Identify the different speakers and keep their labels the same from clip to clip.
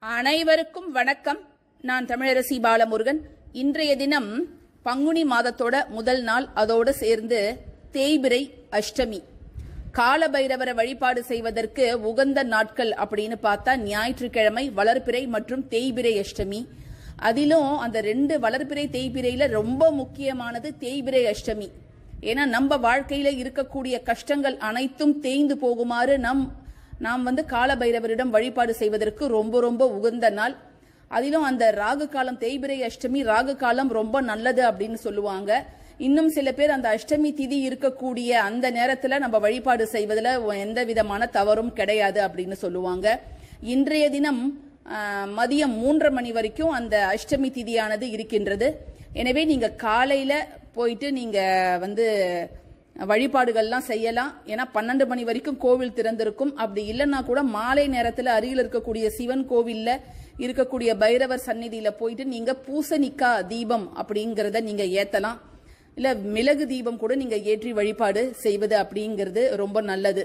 Speaker 1: அனைவருக்கும் வணக்கம் நான் தமிழரசி பாலமுருகன் இன்றைய தினம் பங்குனி மாதத்தோட முதல் நாள் அதோடு சேர்ந்து தேய்பிரை அஷ்டமி காலபைரவரை வழிபாடு செய்வதற்கு உகந்த நாட்கள் அப்படின்னு பார்த்தா ஞாயிற்றுக்கிழமை வளர்பிறை மற்றும் தேய்பிரை அஷ்டமி அதிலும் அந்த ரெண்டு வளர்பிறை தேய்பிரையில ரொம்ப முக்கியமானது தேய்பிரை அஷ்டமி ஏன்னா நம்ம வாழ்க்கையில இருக்கக்கூடிய கஷ்டங்கள் அனைத்தும் தேய்ந்து போகுமாறு நம் நாம் வந்து காலபைரவரிடம் வழிபாடு செய்வதற்கு ரொம்ப ரொம்ப உகந்த நாள் அதிலும் அந்த ராகு காலம் தேய்பிரை அஷ்டமி ராகு காலம் ரொம்ப நல்லது அப்படின்னு சொல்லுவாங்க இன்னும் சில பேர் அந்த அஷ்டமி திதி இருக்கக்கூடிய அந்த நேரத்துல நம்ம வழிபாடு செய்வதில் எந்த விதமான தவறும் கிடையாது அப்படின்னு சொல்லுவாங்க இன்றைய தினம் ஆஹ், மதியம் மூன்றரை மணி வரைக்கும் அந்த அஷ்டமி திதியானது இருக்கின்றது எனவே நீங்க காலையில போயிட்டு நீங்க வந்து வழிபாடுகள்லாம் செய்யலாம் ஏன்னா பன்னெண்டு மணி வரைக்கும் கோவில் திறந்திருக்கும் அப்படி இல்லைன்னா கூட மாலை நேரத்தில் அருகில் இருக்கக்கூடிய சிவன் கோவில்ல இருக்கக்கூடிய பைரவர் சந்நிதியில போயிட்டு நீங்க பூசணிக்காய் தீபம் அப்படிங்கறத நீங்க ஏத்தலாம் இல்ல மிளகு தீபம் கூட நீங்க ஏற்றி வழிபாடு செய்வது அப்படிங்கிறது ரொம்ப நல்லது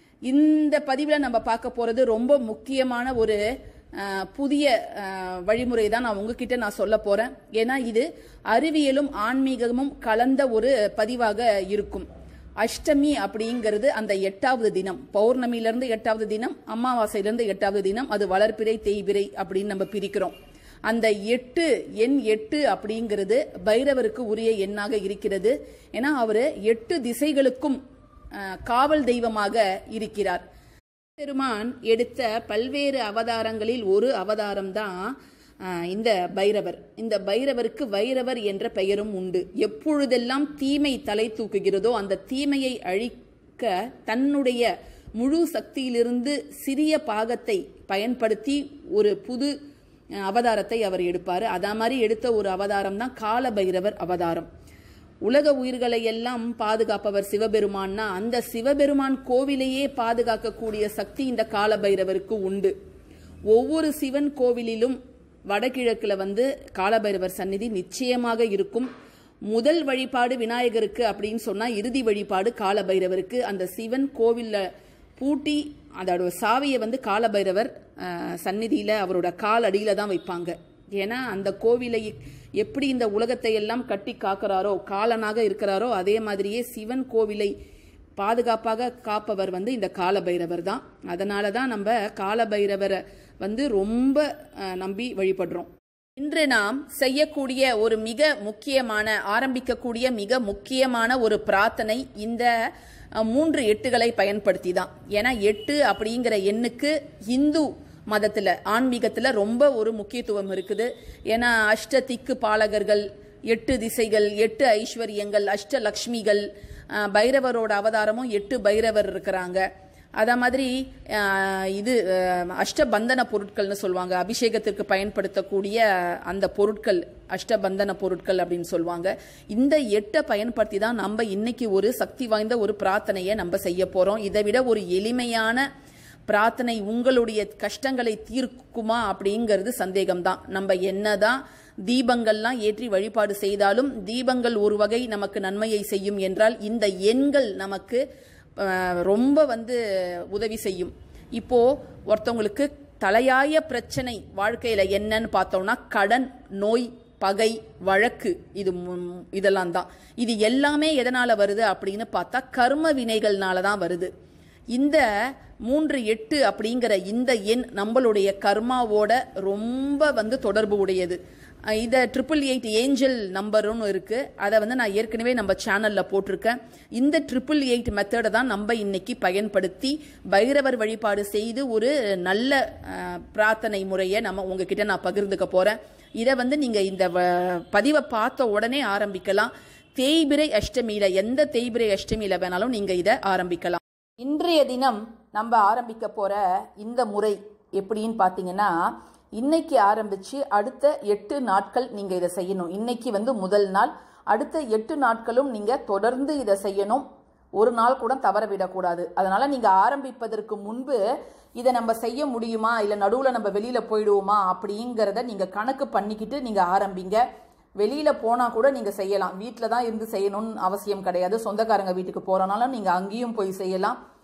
Speaker 1: இந்த பதிவுல நம்ம பார்க்க போறது ரொம்ப முக்கியமான ஒரு அஹ், புதிய அஹ், வழிமுறை தான் நான் உங்ககிட்ட நான் சொல்ல போறேன் ஏன்னா இது அறிவியலும் ஆன்மீகமும் கலந்த ஒரு பதிவாக இருக்கும் அஷ்டமி அப்படிங்கிறது அந்த எட்டாவது தினம் பௌர்ணமியிலிருந்து எட்டாவது தினம் அமாவாசையிலிருந்து எட்டாவது தினம் அது வளர்பிறை தேய்பிறை அப்படின்னு நம்ம பிரிக்கிறோம் அந்த எட்டு எண் எட்டு அப்படிங்கிறது பைரவருக்கு உரிய எண்ணாக இருக்கிறது ஏன்னா அவரு எட்டு திசைகளுக்கும் அஹ், காவல் தெய்வமாக இருக்கிறார் பெருமான் எடுத்த பல்வேறு அவதாரங்களில் ஒரு அவதாரம் தான் இந்த பைரவர் இந்த பைரவருக்கு வைரவர் என்ற பெயரும் உண்டு எப்பொழுதெல்லாம் தீமை தலை தூக்குகிறதோ அந்த தீமையை அழிக்க தன்னுடைய முழு சக்தியிலிருந்து சிறிய பாகத்தை பயன்படுத்தி ஒரு புது அஹ், அவதாரத்தை அவர் எடுப்பார் அதா மாதிரி எடுத்த ஒரு அவதாரம் தான் கால பைரவர் அவதாரம் உலக உயிர்களை எல்லாம் பாதுகாப்பவர் சிவபெருமான்னா அந்த சிவபெருமான் கோவிலையே பாதுகாக்கக்கூடிய சக்தி இந்த காலபைரவருக்கு உண்டு ஒவ்வொரு சிவன் கோவிலிலும் வடகிழக்குல வந்து காலபைரவர் சந்நிதி நிச்சயமாக இருக்கும் முதல் வழிபாடு விநாயகருக்கு அப்படின்னு சொன்னா இறுதி வழிபாடு காலபைரவருக்கு அந்த சிவன் கோவில்ல பூட்டி அதோட சாவியை வந்து காலபைரவர் அஹ், சந்நிதியில அவரோட கால் அடியில தான் வைப்பாங்க ஏன்னா அந்த கோவிலை எப்படி இந்த உலகத்தை எல்லாம் கட்டி காக்கிறாரோ காலனாக இருக்கிறாரோ அதே மாதிரியே சிவன் கோவிலை பாதுகாப்பாக காப்பவர் வந்து இந்த காலபைரவர் தான் அதனால தான் நம்ம காலபைரவரை வந்து ரொம்ப அஹ், நம்பி வழிபடுறோம் இன்று நாம் செய்யக்கூடிய ஒரு மிக முக்கியமான ஆரம்பிக்கக்கூடிய மிக முக்கியமான ஒரு பிரார்த்தனை இந்த அஹ், மூன்று எட்டுகளை பயன்படுத்தி தான் ஏன்னா எட்டு அப்படிங்கிற எண்ணுக்கு இந்து மதத்துல ஆன்மீகத்துல ரொம்ப ஒரு முக்கியத்துவம் இருக்குது ஏன்னா அஷ்ட திக்கு பாலகர்கள் எட்டு திசைகள் எட்டு ஐஸ்வர்யங்கள் அஷ்ட லக்ஷ்மிகள் அஹ், பைரவரோட அவதாரமும் எட்டு பைரவர் இருக்கிறாங்க அத மாதிரி அஹ், இது அஹ், அஷ்டபந்தன பொருட்கள்னு சொல்லுவாங்க அபிஷேகத்திற்கு பயன்படுத்தக்கூடிய அந்த பொருட்கள் அஷ்டபந்தன பொருட்கள் அப்படின்னு சொல்லுவாங்க இந்த எட்டை பயன்படுத்தி தான் நம்ம இன்னைக்கு ஒரு சக்தி வாய்ந்த ஒரு பிரார்த்தனையை நம்ம செய்ய போறோம் இதை விட ஒரு எளிமையான பிரார்த்தனை உங்களுடைய கஷ்டங்களை தீர்க்குமா அப்படிங்கிறது சந்தேகம்தான் நம்ம என்னதான் தீபங்கள்லாம் ஏற்றி வழிபாடு செய்தாலும் தீபங்கள் ஒரு வகை நமக்கு நன்மையை செய்யும் என்றால் இந்த எண்கள் நமக்கு அஹ், ரொம்ப வந்து உதவி செய்யும் இப்போ ஒருத்தவங்களுக்கு தலையாய பிரச்சனை வாழ்க்கையில என்னன்னு பார்த்தோம்னா கடன் நோய் பகை வழக்கு இது மு- இதெல்லாம் தான் இது எல்லாமே எதனால வருது அப்படின்னு பார்த்தா கர்ம வினைகள்னால தான் வருது இந்த மூன்று எட்டு அப்படிங்கிற இந்த எண் நம்மளுடைய கர்மாவோட ரொம்ப வந்து தொடர்பு உடையது அஹ் இத ட்ரிபிள் எயிட் ஏஞ்சல் நம்பர்னு இருக்கு அதை வந்து நான் ஏற்கனவே நம்ம சேனல்ல போட்டிருக்கேன் இந்த ட்ரிபிள் எயிட் மெத்தடை தான் நம்ம இன்னைக்கு பயன்படுத்தி பைரவர் வழிபாடு செய்து ஒரு நல்ல அஹ், பிரார்த்தனை முறையை நம்ம உங்ககிட்ட நான் பகிர்ந்துக்க போறேன் இதை வந்து நீங்க இந்த வ- பதிவை பார்த்த உடனே ஆரம்பிக்கலாம் தேய்பிரை அஷ்டமியில எந்த தேய்பிரை அஷ்டமியில வேணாலும் நீங்க இதை ஆரம்பிக்கலாம் இன்றைய தினம் நம்ம ஆரம்பிக்க போற இந்த முறை எப்படின்னு பார்த்தீங்கன்னா இன்னைக்கு ஆரம்பிச்சு அடுத்த எட்டு நாட்கள் நீங்க இதை செய்யணும் இன்னைக்கு வந்து முதல் நாள் அடுத்த எட்டு நாட்களும் நீங்க தொடர்ந்து இதை செய்யணும் ஒரு நாள் கூட தவற விடக்கூடாது அதனால நீங்க ஆரம்பிப்பதற்கு முன்பு இதை நம்ம செய்ய முடியுமா இல்ல நடுவுல நம்ம வெளியில போயிடுவோமா அப்படிங்கறத நீங்க கணக்கு பண்ணிக்கிட்டு நீங்க ஆரம்பிங்க வெளியில போனா கூட நீங்க செய்யலாம் வீட்டில தான் இருந்து செய்யணும்னு அவசியம் கிடையாது சொந்தக்காரங்க வீட்டுக்கு போறனாலும் நீங்க அங்கேயும் போய் செய்யலாம்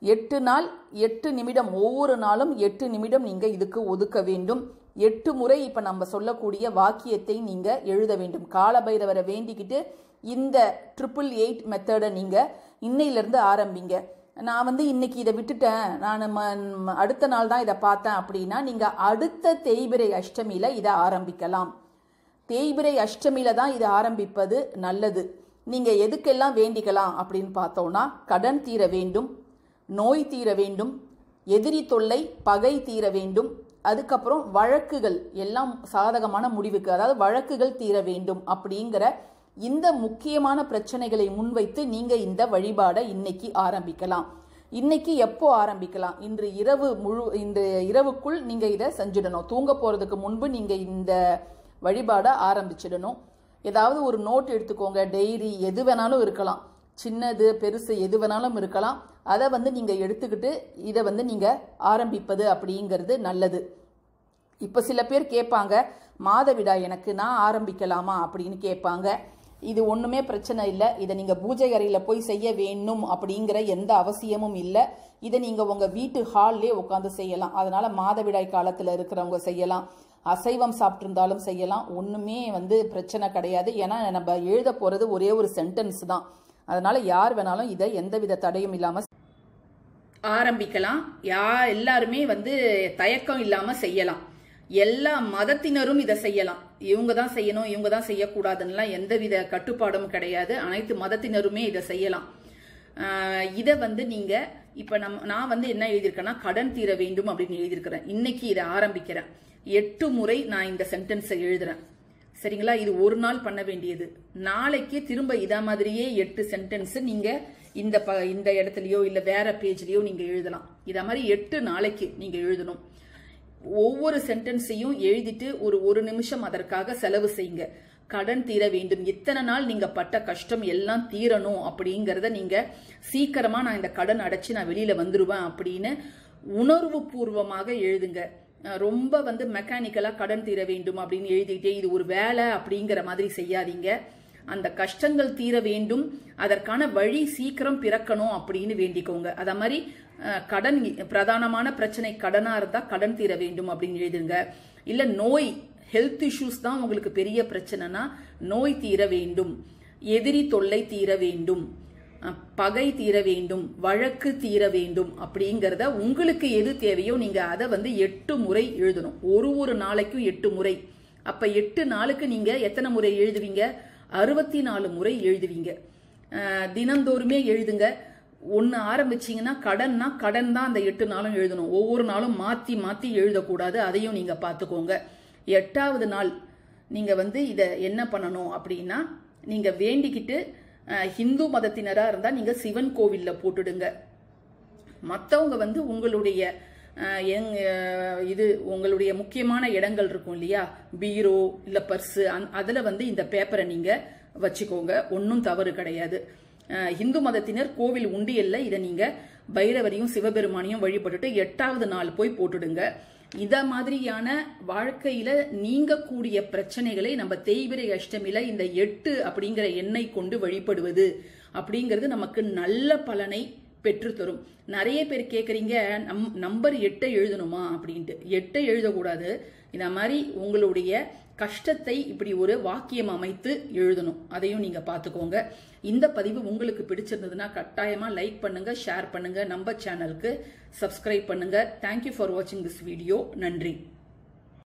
Speaker 1: எட்டு நாள் எட்டு நிமிடம் ஒவ்வொரு நாளும் எட்டு நிமிடம் நீங்க இதுக்கு ஒதுக்க வேண்டும் எட்டு முறை இப்ப நம்ம சொல்லக்கூடிய வாக்கியத்தை நீங்க எழுத வேண்டும் காலபைரவரை வேண்டிக்கிட்டு இந்த ட்ரிபிள் எயிட் மெத்தடை நீங்க இன்னையிலிருந்து ஆரம்பிங்க நான் வந்து இன்னைக்கு இதை விட்டுட்டேன் நான் ம- அடுத்த நாள் தான் இதை பார்த்தேன் அப்படின்னா நீங்க அடுத்த தேய்பிரை அஷ்டமியில இதை ஆரம்பிக்கலாம் தேய்பிரை அஷ்டமியில தான் இதை ஆரம்பிப்பது நல்லது நீங்க எதுக்கெல்லாம் வேண்டிக்கலாம் அப்படின்னு பார்த்தோம்னா கடன் தீர வேண்டும் நோய் தீர வேண்டும் எதிரி தொல்லை பகை தீர வேண்டும் அதுக்கப்புறம் வழக்குகள் எல்லாம் சாதகமான முடிவுக்கு அதாவது வழக்குகள் தீர வேண்டும் அப்படிங்கிற இந்த முக்கியமான பிரச்சனைகளை முன்வைத்து நீங்க இந்த வழிபாடை இன்னைக்கு ஆரம்பிக்கலாம் இன்னைக்கு எப்போ ஆரம்பிக்கலாம் இன்று இரவு முழு இந்த இரவுக்குள் நீங்க இதை செஞ்சிடணும் தூங்க போறதுக்கு முன்பு நீங்க இந்த வழிபாடை ஆரம்பிச்சிடணும் ஏதாவது ஒரு நோட் எடுத்துக்கோங்க டைரி எது வேணாலும் இருக்கலாம் சின்னது பெருசு எது வேணாலும் இருக்கலாம் அதை வந்து நீங்க எடுத்துக்கிட்டு இதை வந்து நீங்க ஆரம்பிப்பது அப்படிங்கிறது நல்லது இப்போ சில பேர் கேட்பாங்க மாதவிடா எனக்கு நான் ஆரம்பிக்கலாமா அப்படின்னு கேட்பாங்க இது ஒன்றுமே பிரச்சனை இல்லை இதை நீங்கள் பூஜை அறையில் போய் செய்ய வேணும் அப்படிங்கிற எந்த அவசியமும் இல்லை இதை நீங்கள் உங்கள் வீட்டு ஹால்லே உட்காந்து செய்யலாம் அதனால மாதவிடாய் காலத்தில் இருக்கிறவங்க செய்யலாம் அசைவம் சாப்பிட்டிருந்தாலும் செய்யலாம் ஒன்றுமே வந்து பிரச்சனை கிடையாது ஏன்னா நம்ம எழுத போகிறது ஒரே ஒரு சென்டென்ஸ் தான் அதனால யார் வேணாலும் இதை எந்தவித தடையும் இல்லாமல் ஆரம்பிக்கலாம் யா எல்லாருமே வந்து தயக்கம் இல்லாம செய்யலாம் எல்லா மதத்தினரும் இதை செய்யலாம் இவங்க தான் செய்யணும் இவங்க தான் செய்யக்கூடாதுன்னுலாம் எந்தவித கட்டுப்பாடும் கிடையாது அனைத்து மதத்தினருமே இதை செய்யலாம் ஆஹ் இதை வந்து நீங்க இப்ப நம்ம நான் வந்து என்ன எழுதியிருக்கேன்னா கடன் தீர வேண்டும் அப்படின்னு எழுதியிருக்கிறேன் இன்னைக்கு இதை ஆரம்பிக்கிறேன் எட்டு முறை நான் இந்த சென்டென்ஸை எழுதுறேன் சரிங்களா இது ஒரு நாள் பண்ண வேண்டியது நாளைக்கு திரும்ப இதா மாதிரியே எட்டு சென்டென்ஸ் நீங்க இந்த ப இந்த இடத்துலயோ இல்ல வேற பேஜ்லயோ நீங்க எழுதலாம் இத மாதிரி எட்டு நாளைக்கு நீங்க எழுதணும் ஒவ்வொரு சென்டென்ஸையும் எழுதிட்டு ஒரு ஒரு நிமிஷம் அதற்காக செலவு செய்யுங்க கடன் தீர வேண்டும் இத்தனை நாள் நீங்க பட்ட கஷ்டம் எல்லாம் தீரணும் அப்படிங்கறத நீங்க சீக்கிரமா நான் இந்த கடன் அடைச்சு நான் வெளியில வந்துருவேன் அப்படின்னு உணர்வு பூர்வமாக எழுதுங்க அஹ் ரொம்ப வந்து மெக்கானிக்கலா கடன் தீர வேண்டும் அப்படின்னு எழுதிட்டே இது ஒரு வேலை அப்படிங்கிற மாதிரி செய்யாதீங்க அந்த கஷ்டங்கள் தீர வேண்டும் அதற்கான வழி சீக்கிரம் பிறக்கணும் அப்படின்னு வேண்டிக்கோங்க அத மாதிரி அஹ், கடன் பிரதானமான பிரச்சனை கடனா இருந்தா கடன் தீர வேண்டும் அப்படின்னு எழுதுங்க இல்ல நோய் ஹெல்த் இஷ்யூஸ் தான் உங்களுக்கு பெரிய பிரச்சனைனா நோய் தீர வேண்டும் எதிரி தொல்லை தீர வேண்டும் அஹ், பகை தீர வேண்டும் வழக்கு தீர வேண்டும் அப்படிங்கறத உங்களுக்கு எது தேவையோ நீங்க அதை வந்து எட்டு முறை எழுதணும் ஒரு ஒரு நாளைக்கும் எட்டு முறை அப்ப எட்டு நாளுக்கு நீங்க எத்தனை முறை எழுதுவீங்க அறுபத்தி நாலு முறை எழுதுவீங்க அஹ், தினந்தோறுமே எழுதுங்க ஒன்று ஆரம்பிச்சீங்கன்னா கடன்னா கடன் தான் அந்த எட்டு நாளும் எழுதணும் ஒவ்வொரு நாளும் மாற்றி மாற்றி எழுதக்கூடாது அதையும் நீங்கள் பார்த்துக்கோங்க எட்டாவது நாள் நீங்கள் வந்து இதை என்ன பண்ணணும் அப்படின்னா நீங்கள் வேண்டிக்கிட்டு அஹ், ஹிந்து மதத்தினராக இருந்தால் நீங்கள் சிவன் கோவிலில் போட்டுடுங்க மற்றவங்க வந்து உங்களுடைய அஹ், எங் அஹ், இது உங்களுடைய முக்கியமான இடங்கள் இருக்கும் இல்லையா பீரோ இல்லை பர்ஸு அந் அதில் வந்து இந்த பேப்பரை நீங்கள் வச்சுக்கோங்க ஒன்றும் தவறு கிடையாது அஹ், இந்து மதத்தினர் கோவில் உண்டியல்ல இதை நீங்கள் பைரவரையும் சிவபெருமானையும் வழிபட்டுட்டு எட்டாவது நாள் போய் போட்டுடுங்க இத மாதிரியான வாழ்க்கையில நீங்கக்கூடிய பிரச்சனைகளை நம்ம தேய்பிரை அஷ்டமியில இந்த எட்டு அப்படிங்கிற எண்ணை கொண்டு வழிபடுவது அப்படிங்கிறது நமக்கு நல்ல பலனை பெற்றுத்தரும் நிறைய பேர் கேட்குறீங்க நம் நம்பர் எட்டை எழுதணுமா அப்படின்ட்டு எட்டை எழுதக்கூடாது இந்த மாதிரி உங்களுடைய கஷ்டத்தை இப்படி ஒரு வாக்கியம் அமைத்து எழுதணும் அதையும் நீங்க பார்த்துக்கோங்க இந்த பதிவு உங்களுக்கு பிடிச்சிருந்ததுன்னா கட்டாயமா லைக் பண்ணுங்க ஷேர் பண்ணுங்க நம்ம சேனலுக்கு சப்ஸ்கிரைப் பண்ணுங்க தேங்க்யூ ஃபார் வாட்சிங் திஸ் வீடியோ நன்றி